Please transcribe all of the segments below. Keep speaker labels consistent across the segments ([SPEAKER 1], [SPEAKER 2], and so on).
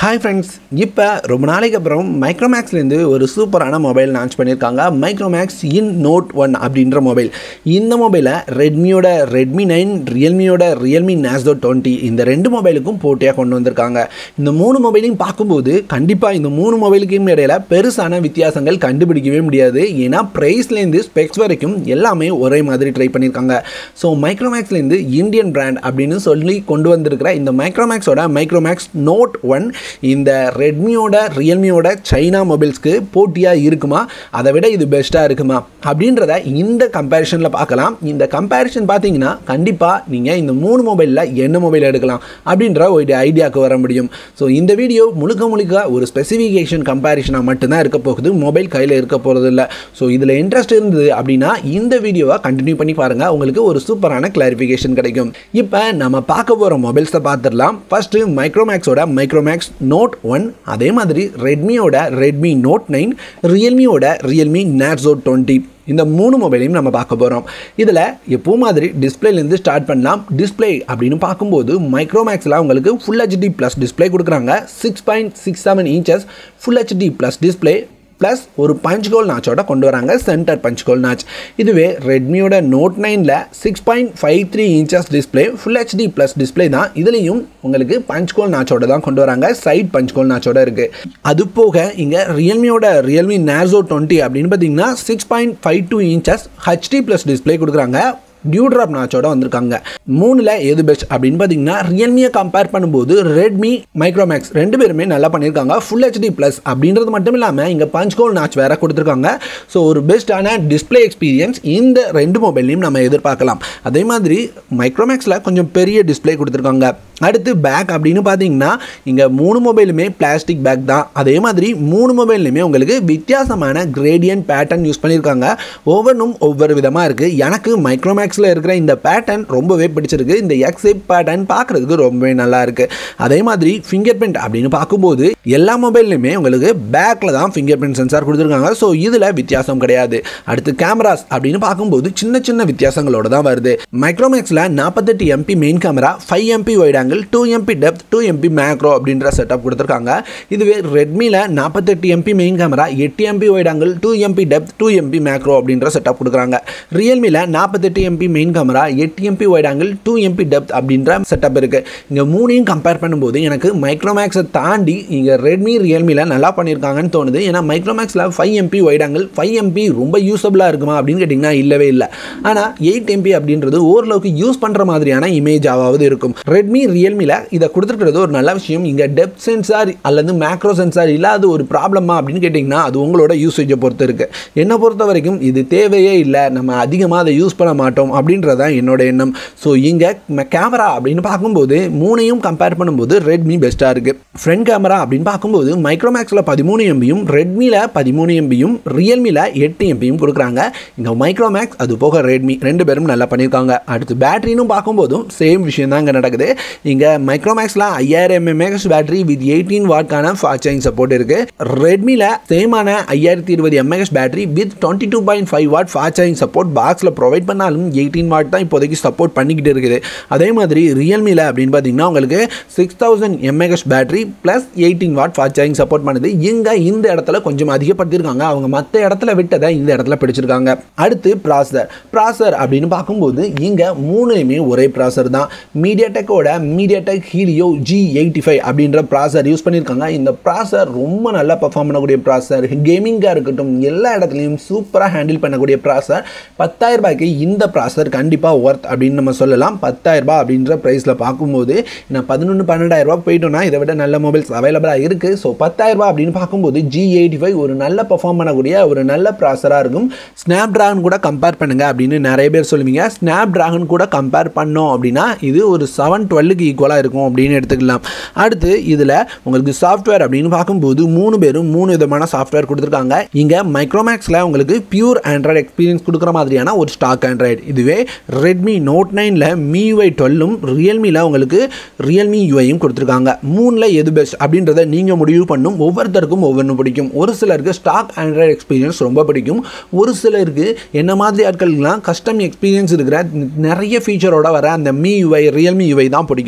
[SPEAKER 1] hi friends இப்போ ரொம்ப நாளைக்கு அப்புறம் மைக்ரோமேக்ஸ்லேருந்து ஒரு சூப்பரான மொபைல் லான்ச் பண்ணியிருக்காங்க மைக்ரோமேக்ஸ் இன் நோட் ஒன் அப்படின்ற மொபைல் இந்த மொபைலை ரெட்மியோட ரெட்மி நைன் ரியல்மியோட ரியல்மி நேஸ்டோ டுவெண்ட்டி இந்த ரெண்டு மொபைலுக்கும் போட்டியாக கொண்டு வந்திருக்காங்க இந்த மூணு மொபைலையும் பார்க்கும்போது கண்டிப்பாக இந்த மூணு மொபைலுக்கும் இடையில பெருசான வித்தியாசங்கள் கண்டுபிடிக்கவே முடியாது ஏன்னா ப்ரைஸ்லேருந்து ஸ்பெக்ஸ் வரைக்கும் எல்லாமே ஒரே மாதிரி ட்ரை பண்ணியிருக்காங்க ஸோ மைக்ரோமேக்ஸ்லேருந்து இந்தியன் பிராண்ட் அப்படின்னு சொல்லி கொண்டு வந்திருக்கிற இந்த மைக்ரோமேக்ஸோட மைக்ரோமேக்ஸ் நோட் ஒன் இந்த ரெட்மியோட ரியல்மியோட சைனா மொபைல்ஸ்க்கு போட்டியாக இருக்குமா அதை விட இது பெஸ்ட்டாக இருக்குமா அப்படின்றத இந்த கம்பேரிஷனில் பார்க்கலாம் இந்த கம்பேரிஷன் பார்த்தீங்கன்னா கண்டிப்பாக நீங்கள் இந்த மூணு மொபைலில் என்ன மொபைல் எடுக்கலாம் அப்படின்ற ஒரு ஐடியாவுக்கு வர முடியும் ஸோ இந்த வீடியோ முழுக்க முழுக்க ஒரு ஸ்பெசிஃபிகேஷன் கம்பேரிஷனாக மட்டும்தான் இருக்க போகுது மொபைல் கையில் இருக்க போகிறது இல்லை ஸோ இதில் இன்ட்ரெஸ்ட் இருந்தது அப்படின்னா இந்த வீடியோவை கண்டினியூ பண்ணி பாருங்கள் உங்களுக்கு ஒரு சூப்பரான கிளாரிஃபிகேஷன் கிடைக்கும் இப்போ நம்ம பார்க்க போகிற மொபைல்ஸை பார்த்துடலாம் ஃபஸ்ட்டு மைக்ரோமேக்ஸோட மைக்ரோமேக்ஸ் நோட் ஒன் அதே மாதிரி ரெட்மியோட ரெட்மி நோட் நைன் ரியல்மியோட ரியல்மி நேட்ஸோ டுவெண்ட்டி இந்த மூணு மொபைலையும் நம்ம பார்க்க போகிறோம் இதில் எப்போ மாதிரி டிஸ்பிளேலேருந்து ஸ்டார்ட் பண்ணலாம் டிஸ்பிளே அப்படின்னு பார்க்கும்போது மைக்ரோமேக்ஸில் உங்களுக்கு ஃபுல் ஹெச்டி ப்ளஸ் டிஸ்பிளே கொடுக்குறாங்க six point six seven inches full HD plus display plus ஒரு பஞ்ச் கோல் நாச்சோட கொண்டு வராங்க சென்டர் பஞ்ச் கோல் நாச் இதுவே ரெட்மியோட நோட் நைனில் six point five three inches display full HD plus display தான் இதுலேயும் உங்களுக்கு பஞ்ச் கோல் நாச்சோட தான் கொண்டு வராங்க சைட் பஞ்ச் கோல் நாச்சோட இருக்குது அது போக இங்கே ரியல்மியோட ரியல்மி நேர்ஸோ டுவெண்ட்டி அப்படின்னு பார்த்தீங்கன்னா six point five two inches HD plus display கொடுக்குறாங்க டியூ ட்ராப் நாச்சோட வந்திருக்காங்க மூணில் எது பெஸ்ட் அப்படின்னு பார்த்தீங்கன்னா ரியல்மியை கம்பேர் பண்ணும்போது ரெட்மி மைக்ரோமேக்ஸ் ரெண்டு பேருமே நல்லா பண்ணியிருக்காங்க ஃபுல் ஹெச்டி ப்ளஸ் அப்படின்றது மட்டும் இல்லாமல் இங்கே பஞ்ச் கோல் நாச் வேற கொடுத்துருக்காங்க ஸோ ஒரு பெஸ்ட்டான டிஸ்பிளே எக்ஸ்பீரியன்ஸ் இந்த ரெண்டு மொபைல்லையும் நம்ம எதிர்பார்க்கலாம் அதே மாதிரி மைக்ரோமேக்ஸில் கொஞ்சம் பெரிய டிஸ்பிளே கொடுத்துருக்காங்க அடுத்து பேக் அப்படின்னு பார்த்தீங்கன்னா இங்கே மூணு மொபைலுமே பிளாஸ்டிக் பேக் தான் அதே மாதிரி மூணு மொபைல்லையுமே உங்களுக்கு வித்தியாசமான கிரேடியன்ட் பேட்டர்ன் யூஸ் பண்ணியிருக்காங்க ஒவ்வொன்றும் ஒவ்வொரு விதமாக இருக்குது எனக்கு மைக்ரோமேக்ஸில் இருக்கிற இந்த பேட்டர்ன் ரொம்பவே பிடிச்சிருக்கு இந்த எக்ஸிப் பேட்டர்ன் பார்க்குறதுக்கு ரொம்பவே நல்லா இருக்குது அதே மாதிரி ஃபிங்கர் பிரிண்ட் அப்படின்னு பார்க்கும்போது எல்லா மொபைல்லையுமே உங்களுக்கு பேக்கில் தான் ஃபிங்கர் பிரிண்ட் சென்சார் கொடுத்துருக்காங்க ஸோ இதில் வித்தியாசம் கிடையாது அடுத்து கேமராஸ் அப்படின்னு பார்க்கும்போது சின்ன சின்ன வித்தியாசங்களோட தான் வருது மைக்ரோமேக்ஸில் நாற்பத்தெட்டு MP main camera five MP wide angle two MP depth two MP macro அப்படின்ற செட்டப் கொடுத்துருக்காங்க இதுவே ரெட்மியில் நாற்பத்தெட்டு எம்பி மெயின் கேமரா எட்டு MP wide angle two MP depth two MP macro அப்படின்ற செட்டப் கொடுக்குறாங்க ரியல்மியில் நாற்பத்தெட்டு எம்பி மெயின் கேமரா எட்டு MP wide angle two MP depth அப்படின்ற செட்டப் இருக்குது இங்கே மூணையும் கம்பேர் பண்ணும்போது எனக்கு மைக்ரோமேக்ஸை தாண்டி இங்கே ரெட்மி ரியல்மியில் நல்லா பண்ணியிருக்காங்கன்னு தோணுது ஏன்னா மைக்ரோமேக்ஸில் five MP wide angle five MP ரொம்ப யூஸபிளாக இருக்குமா அப்படின்னு கேட்டிங்கன்னா இல்லவே இல்லை ஆனால் எயிட் எம்பி அப்படின்றது ஓரளவுக்கு யூஸ் பண்ணுற மாதிரியான இமேஜாவது இருக்கும் ரெட்மி ரியல்மியில் இதை கொடுத்துருக்கிறது ஒரு நல்ல விஷயம் இங்கே டெப்த் சென்சார் அல்லது மேக்ரோ சென்சார் இல்லாத ஒரு ப்ராப்ளமா அப்படின்னு கேட்டிங்கன்னா அது உங்களோட யூசேஜை பொறுத்து இருக்குது என்னை பொறுத்த வரைக்கும் இது தேவையே இல்லை நம்ம அதிகமாக அதை யூஸ் பண்ண மாட்டோம் அப்படின்றதான் என்னோட எண்ணம் ஸோ இங்கே கேமரா அப்படின்னு பார்க்கும்போது மூணையும் கம்பேர் பண்ணும்போது ரெட்மி பெஸ்ட்டாக இருக்குது ஃப்ரண்ட் கேமரா அப்படின்னு பார்க்கும்போது மைக்ரோமேக்ஸில் பதிமூணு எம்பியும் ரெட்மியில் பதிமூணு எம்பியும் ரியல்மியில் எட்டு எம்பியும் கொடுக்குறாங்க இங்கே மைக்ரோமேக்ஸ் அது போக ரெட்மி ரெண்டு பேரும் நல்லா பண்ணியிருக்காங்க அடுத்து பேட்டரின்னு பார்க்கும்போதும் சேம் விஷயம் தான் இங்கே நடக்குது இங்கே மைக்ரோமேக்ஸில் ஐயாயிரம் எம்ஏஹெச் பேட்டரி வித் எயிட்டீன் வாட்கான ஃபாஸ்ட் சார்ஜிங் சப்போர்ட் இருக்குது ரெட்மியில் சேமான ஐயாயிரத்தி இருபது mAh battery with twenty two point five watt fast charging support பாக்ஸில் ப்ரொவைட் பண்ணாலும் எயிட்டீன் வாட் தான் இப்போதைக்கு சப்போர்ட் பண்ணிக்கிட்டு இருக்குது அதே மாதிரி ரியல்மியில் அப்படின்னு பார்த்தீங்கன்னா உங்களுக்கு six thousand mAh battery plus eighteen watt fast charging support பண்ணுது இங்கே இந்த இடத்துல கொஞ்சம் அதிகப்படுத்தியிருக்காங்க அவங்க மற்ற இடத்துல விட்டதை இந்த இடத்துல பிடிச்சிருக்காங்க அடுத்து ப்ராசர் ப்ராசர் அப்படின்னு பார்க்கும்போது இங்கே மூணுலையுமே ஒரே ப்ராசர் தான் மீடியா டெக்கோட MediaTek Helio G eighty five அப்படின்ற ப்ராசர் யூஸ் பண்ணியிருக்காங்க இந்த ப்ராசர் ரொம்ப நல்லா பர்ஃபார்ம் பண்ணக்கூடிய ப்ராசர் கேமிங்காக இருக்கட்டும் எல்லா இடத்துலையும் சூப்பராக ஹேண்டில் பண்ணக்கூடிய ப்ராசர் பத்தாயிரம் ரூபாய்க்கு இந்த ப்ராசர் கண்டிப்பாக ஒர்த் அப்படின்னு நம்ம சொல்லலாம் பத்தாயிரம் ரூபாய் அப்படின்ற ப்ரைஸில் பார்க்கும்போது நான் பதினொன்று பன்னெண்டாயிரம் ரூபாய் போயிட்டோம்னா இதை விட நல்ல மொபைல்ஸ் அவைலபிளாக இருக்குது ஸோ பத்தாயிரம் ரூபாய் அப்படின்னு பார்க்கும்போது ஜி எயிட்டி ஃபைவ் ஒரு நல்ல பர்ஃபார்ம் பண்ணக்கூடிய ஒரு நல்ல ப்ராசராக இருக்கும் ஸ்னாப் ட்ராகன் கூட கம்பேர் பண்ணுங்கள் அப்படின்னு நிறைய பேர் சொல்லுவீங்க ஸ்னாப் ட்ராகன் கூட கம்பேர் பண்ணோம் அப்படின்னா இது ஒரு செவன் டுவெல்லுக்கு ஈக்குவலாக இருக்கும் அப்படின்னு எடுத்துக்கலாம் அடுத்து இதில் உங்களுக்கு சாஃப்ட்வேர் அப்படின்னு பார்க்கும்போது மூணு பேரும் மூணு விதமான சாஃப்ட்வேர் கொடுத்துருக்காங்க இங்கே மைக்ரோமேக்ஸில் உங்களுக்கு பியூர் ஆண்ட்ராய்டு எக்ஸ்பீரியன்ஸ் கொடுக்குற மாதிரியான ஒரு ஸ்டாக் ஆண்ட்ராய்டு இதுவே ரெட்மி நோட் நைனில் மியூஐ டுவெல்லும் ரியல்மியில் உங்களுக்கு ரியல்மி யூஐயும் கொடுத்துருக்காங்க மூணில் எது பெஸ்ட் அப்படின்றத நீங்கள் முடிவு பண்ணும் ஒவ்வொருத்தருக்கும் ஒவ்வொன்று பிடிக்கும் ஒரு சிலருக்கு ஸ்டாக் ஆண்ட்ராய்டு எக்ஸ்பீரியன்ஸ் ரொம்ப பிடிக்கும் ஒரு சிலருக்கு என்ன மாதிரி ஆட்களுக்கெல்லாம் கஸ்டம் எக்ஸ்பீரியன்ஸ் இருக்கிற நிறைய ஃபீச்சரோட வர அந்த மீ யூஐ ரியல்மி யூஐ தான் பிடிக்கும்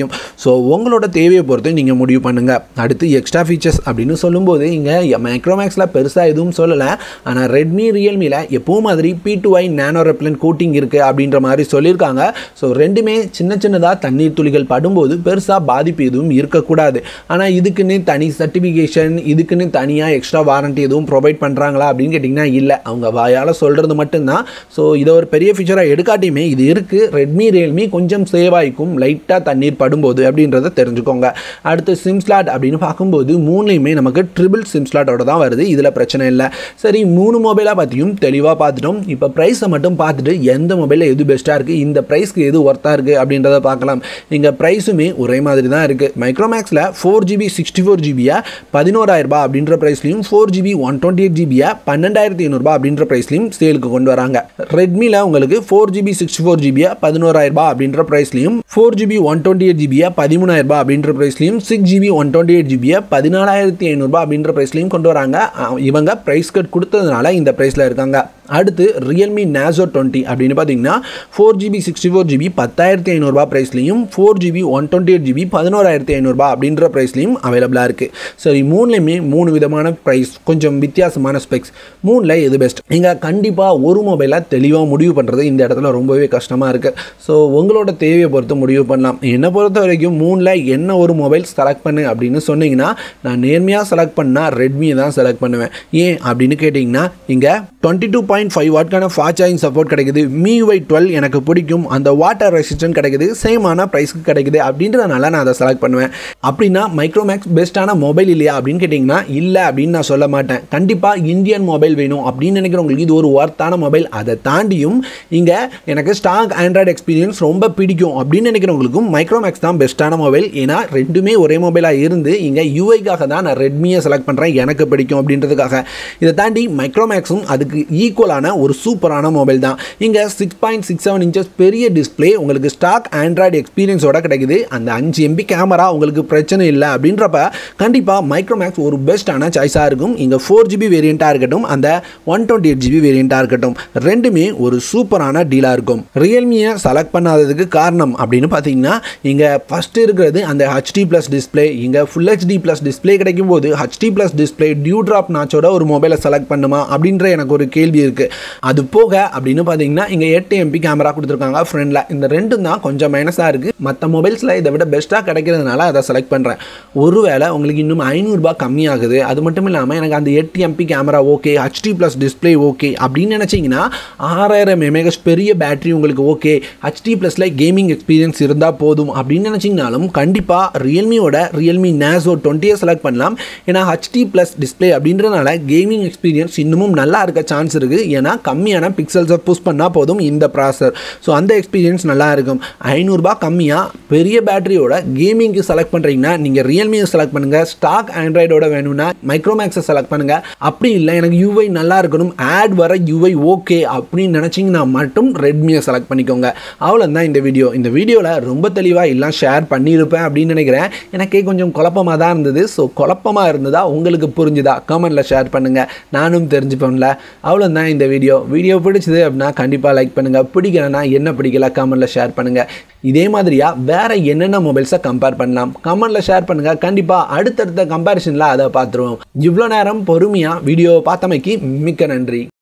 [SPEAKER 1] கிடைக்கும் ஸோ உங்களோட தேவையை பொறுத்து நீங்கள் முடிவு பண்ணுங்கள் அடுத்து எக்ஸ்ட்ரா ஃபீச்சர்ஸ் அப்படின்னு சொல்லும்போது இங்கே மைக்ரோமேக்ஸில் பெருசாக எதுவும் சொல்லலை ஆனால் ரெட்மி ரியல்மியில் எப்பவும் மாதிரி P two I nano repellent coating இருக்குது அப்படின்ற மாதிரி சொல்லியிருக்காங்க ஸோ ரெண்டுமே சின்ன சின்னதாக தண்ணீர் துளிகள் படும்போது பெருசாக பாதிப்பு எதுவும் இருக்கக்கூடாது ஆனால் இதுக்குன்னு தனி சர்டிஃபிகேஷன் இதுக்குன்னு தனியாக எக்ஸ்ட்ரா வாரண்ட்டி எதுவும் ப்ரொவைட் பண்ணுறாங்களா அப்படின்னு கேட்டிங்கன்னா இல்லை அவங்க வாயால் சொல்கிறது மட்டும்தான் ஸோ இதை ஒரு பெரிய ஃபீச்சராக எடுக்காட்டியுமே இது இருக்குது ரெட்மி ரியல்மி கொஞ்சம் சேவ் ஆகிக்கும் லைட்டாக தண்ணீர் படும்போது அப்படின்றத தெரிஞ்சுக்கோங்க அடுத்து சிம் ஸ்லாட் அப்படின்னு பார்க்கும்போது மூணுலேயுமே நமக்கு ட்ரிபிள் சிம் ஸ்லாட்டோட தான் வருது இதில் பிரச்சனை இல்லை சரி மூணு மொபைலாக பார்த்தியும் தெளிவாக பார்த்துட்டோம் இப்போ ப்ரைஸை மட்டும் பார்த்துட்டு எந்த மொபைலில் எது பெஸ்ட்டாக இருக்குது இந்த ப்ரைஸ்க்கு எது ஒர்த்தாக இருக்குது அப்படின்றத பார்க்கலாம் இங்கே ப்ரைஸுமே ஒரே மாதிரி தான் இருக்குது மைக்ரோமேக்ஸில் ஃபோர் ஜிபி சிக்ஸ்டி ஃபோர் ஜிபியை பதினோராயிரரூபா அப்படின்ற ப்ரைஸ்லையும் four GB one twenty eight ஜிபியை பன்னெண்டாயிரத்தி ஐநூறுபா அப்படின்ற ப்ரைஸ்லையும் சேலுக்கு கொண்டு வராங்க ரெட்மியில் உங்களுக்கு ஃபோர் ஜிபி சிக்ஸ்டி ஃபோர் ஜிபியை பதினோராயிரரூபா அப்படின்ற ப்ரைஸ்லையும் four GB one twenty eight ஜிபியை பதிமூணாயிரரூபா அப்படின்ற ப்ரைஸ்லையும் six GB one twenty eight ஜிபியை பதினாலாயிரத்தி ஐநூறுபா அப்படின்ற ப்ரைஸ்லையும் கொண்டு வராங்க அஹ் இவங்க ப்ரைஸ் கட் கொடுத்ததுனால இந்த ப்ரைஸில் இருக்காங்க அடுத்து ரியல்மி நேசோ டுவெண்ட்டி அப்படின்னு பார்த்தீங்கன்னா four GB sixty four GB பத்தாயிரத்தி ஐநூறுரூபா ப்ரைஸ்லையும் four GB one twenty eight GB பதினோராயிரத்தி ஐநூறுரூபா அப்படின்ற ப்ரைஸ்லையும் அவைலபிளாக இருக்குது சரி மூணுலேயுமே மூணு விதமான ப்ரைஸ் கொஞ்சம் வித்தியாசமான ஸ்பெக்ஸ் மூணில் எது பெஸ்ட் நீங்கள் கண்டிப்பாக ஒரு மொபைலை தெளிவாக முடிவு பண்ணுறது இந்த இடத்துல ரொம்பவே கஷ்டமாக இருக்குது ஸோ உங்களோட தேவையை பொறுத்து முடிவு பண்ணலாம் என்னை பொறுத்த வரைக்கும் மூணில் என்ன ஒரு மொபைல் செலக்ட் பண்ணு அப்படின்னு சொன்னீங்கன்னா நான் நேர்மையாக செலக்ட் பண்ணால் ரெட்மியை தான் செலக்ட் பண்ணுவேன் ஏன் அப்படின்னு கேட்டிங்கன்னா இங்கே டுவெண்ட்டி டூ பாயிண்ட் ஃபைவ் வாட்கான ஃபாஸ்ட் சார்ஜிங் சப்போர்ட் கிடைக்குது MIUI டுவெல் எனக்கு பிடிக்கும் அந்த வாட்டர் ரெசிஸ்டன்ட் கிடைக்குது சேமான ப்ரைஸ்க்கு கிடைக்குது அப்படின்றதுனால நான் அதை செலக்ட் பண்ணுவேன் அப்படின்னா மைக்ரோமேக்ஸ் பெஸ்ட்டான மொபைல் இல்லையா அப்படின்னு கேட்டிங்கன்னா இல்லை அப்படின்னு நான் சொல்ல மாட்டேன் கண்டிப்பாக இந்தியன் மொபைல் வேணும் அப்படின்னு நினைக்கிறவங்களுக்கு இது ஒரு ஒர்த்தான மொபைல் அதை தாண்டியும் இங்கே எனக்கு ஸ்டாக் ஆண்ட்ராய்டு எக்ஸ்பீரியன்ஸ் ரொம்ப பிடிக்கும் அப்படின்னு நினைக்கிறவங்களுக்கும் மைக்ரோமேக்ஸ் தான் பெஸ்ட்டான மொபைல் ஏன்னா ரெண்டுமே ஒரே மொபைலாக இருந்து இங்கே யூஐக்காக தான் நான் ரெட்மியை செலக்ட் பண்ணுறேன் எனக்கு பிடிக்கும் அப்படின்றதுக்காக இதை தாண்டி மைக்ரோமேக்ஸும் அதுக்கு ஈக்குவலான ஒரு சூப்பரான மொபைல் தான் இங்கே six point six seven inches பெரிய டிஸ்பிளே உங்களுக்கு ஸ்டாக் ஆண்ட்ராய்டு எக்ஸ்பீரியன்ஸோட கிடைக்குது அந்த அஞ்சு எம்பி கேமரா உங்களுக்கு பிரச்சனை இல்லை அப்படின்றப்ப கண்டிப்பாக மைக்ரோமேக்ஸ் ஒரு பெஸ்ட்டான சாய்ஸாக இருக்கும் இங்கே ஃபோர் ஜிபி வேரியண்ட்டாக இருக்கட்டும் அந்த ஒன் டுவெண்ட்டி எயிட் ஜிபி வேரியண்ட்டாக இருக்கட்டும் ரெண்டுமே ஒரு சூப்பரான டீலாக இருக்கும் ரியல்மியை செலக்ட் பண்ணாததுக்கு காரணம் அப்படின்னு பார்த்தீங்கன்னா இங்கே ஃபஸ்ட்டு இருக்கிறது அந்த ஹச்டி ப்ளஸ் டிஸ்பிளே இங்கே ஃபுல் ஹெச்டி ப்ளஸ் டிஸ்பிளே கிடைக்கும் போது HD plus display dew drop நாச்சோட ஒரு மொபைலை செலக்ட் பண்ணுமா அப்படின்ற எனக்கு ஒரு கேள்வி இருக்குது அது போக அப்படின்னு பார்த்தீங்கன்னா இங்கே எட்டு எம்பி கேமரா கொடுத்துருக்காங்க ஃப்ரண்டில் இந்த ரெண்டும் தான் கொஞ்சம் மைனஸாக இருக்குது மற்ற மொபைல்ஸில் இதை விட பெஸ்ட்டாக கிடைக்கிறதுனால அதை செலக்ட் பண்ணுறேன் ஒருவேளை உங்களுக்கு இன்னும் ஐநூறுரூபா கம்மியாகுது அது மட்டும் இல்லாமல் எனக்கு அந்த எட்டு MP camera okay HD plus display okay அப்படின்னு நினச்சிங்கன்னா ஆறாயிரம் எம்ஏஹெச் பெரிய பேட்டரி உங்களுக்கு ஓகே ஹச்டி ப்ளஸில் கேமிங் எக்ஸ்பீரியன்ஸ் இருந்தால் போதும் அப்படின்னு நினச்சிங்கனாலும் கண்டிப்பாக ரியல்மியோட ரியல்மி நேசோ டுவெண்ட்டியை செலக்ட் பண்ணலாம் ஏன்னா ஹச்டி ப்ளஸ் டிஸ்பிளே அப்படின்றனால கேமிங் எக்ஸ்பீரியன்ஸ் இன்னமும் நல்லா இருக்க சான்ஸ் இருக்குது ஏன்னா கம்மியான பிக்சல்ஸை புஷ் பண்ணால் போதும் இந்த ப்ராசர் ஸோ அந்த எக்ஸ்பீரியன்ஸ் நல்லா இருக்கும் ஐநூறுரூபா கம்மியாக பெரிய பேட்டரியோட கேமிங்க்கு செலக்ட் பண்ணுறீங்கன்னா நீங்கள் ரியல்மியை செலக்ட் பண்ணுங்கள் ஸ்டாக் ஆண்ட்ராய்டோட வேணும்னா மைக்ரோமேக்ஸை செலக்ட் பண்ணுங்கள் அப்படி இல்லை எனக்கு யூஐ நல்லா இருக்கணும் ஆட் வர யூஐ ஓகே அப்படின்னு நினச்சிங்கன்னா மட்டும் ரெட்மியை செலக்ட் பண்ணிக்கோங்க அவ்வளோதான் இந்த வீடியோ இந்த வீடியோவில் ரொம்ப தெளிவாக எல்லாம் ஷேர் பண்ணியிருப்பேன் அப்படின்னு நினைக்கிறேன் எனக்கே கொஞ்சம் குழப்பமாக தான் இருந்தது ஸோ குழப்பமாக இருந்ததா உங்களுக்கு புரிஞ்சுதா கமெண்ட்டில் ஷேர் பண்ணுங்கள் நானும் தெரிஞ்சுப்பேன்ல அவ்வளோதான் இந்த வீடியோ வீடியோ பிடிச்சது அப்படின்னா கண்டிப்பாக லைக் பண்ணுங்கள் பிடிக்கலன்னா என்ன பிடிக்கல கமெண்ட்டில் ஷேர் பண்ணுங்கள் இதே மாதிரியா வேறு என்னென்ன மொபைல்ஸை கம்பேர் பண்ணலாம் கமெண்ட்டில் ஷேர் பண்ணுங்கள் கண்டிப்பாக அடுத்தடுத்த கம்பேரிசனில் அதை பார்த்துருவோம் இவ்வளோ நேரம் பொறுமையாக வீடியோவை பார்த்தமைக்கு மிக்க நன்றி